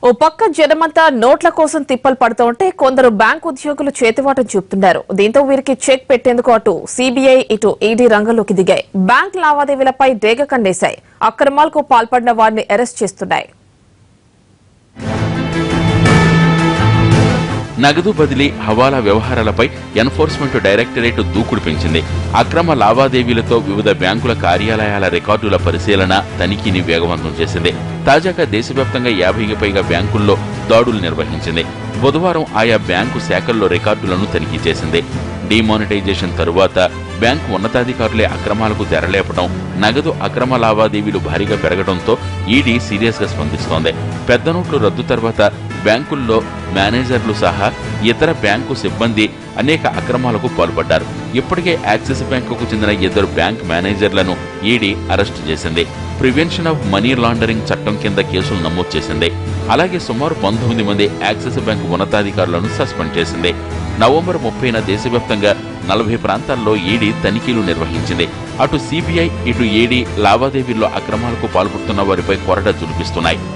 ఓ పక్క జనమంతా నోట్ల కోసం తిప్పలు పడుతూ ఉంటే కొందరు బ్యాంక్ ఉద్యోగులు చేతివాటం చూపుతున్నారు దీంతో వీరికి చెక్ పెట్టేందుకు అటు సీబీఐ ఇటు ఈడీ రంగంలోకి దిగాయి బ్యాంక్ లావాదేవీలపై డేగ కన్నేశాయి అక్రమాలకు పాల్పడిన వారిని అరెస్ట్ చేస్తున్నాయి నగదు బదిలీ హవాలా వ్యవహారాలపై ఎన్ఫోర్స్మెంట్ డైరెక్టరేట్ దూకుడు పెంచింది అక్రమ లావాదేవీలతో వివిధ బ్యాంకుల కార్యాలయాల రికార్డుల పరిశీలన తనిఖీని వేగవంతం చేసింది తాజాగా దేశవ్యాప్తంగా యాభైకి పైగా బ్యాంకుల్లో దాడులు నిర్వహించింది బుధవారం ఆయా బ్యాంకు శాఖల్లో రికార్డులను తనిఖీ చేసింది డిమానిటైజేషన్ తరువాత బ్యాంకు ఉన్నతాధికారులే అక్రమాలకు తెరలేపడం నగదు అక్రమ లావాదేవీలు భారీగా పెరగడంతో ఈడీ సీరియస్ గా స్పందిస్తోంది పెద్ద నోట్లు రద్దు తర్వాత బ్యాంకుల్లో మేనేజర్లు సహా ఇతర బ్యాంకు సిబ్బంది అనేక అక్రమాలకు పాల్పడ్డారు ఇప్పటికే యాక్సిస్ బ్యాంకుకు చెందిన ఇద్దరు బ్యాంక్ మేనేజర్లను ఈడీ అరెస్టు చేసింది ప్రివెన్షన్ ఆఫ్ మనీ లాండరింగ్ చట్టం కింద కేసులు నమోదు చేసింది అలాగే సుమారు పంతొమ్మిది మంది యాక్సిస్ బ్యాంకు ఉన్నతాధికారులను సస్పెండ్ చేసింది నవంబర్ ముప్పైన దేశవ్యాప్తంగా నలభై ప్రాంతాల్లో ఈడీ తనిఖీలు నిర్వహించింది అటు సిబిఐ ఇటు ఈడీ లావాదేవీల్లో అక్రమాలకు పాల్పడుతున్న వారిపై కొరడ జులిపిస్తున్నాయి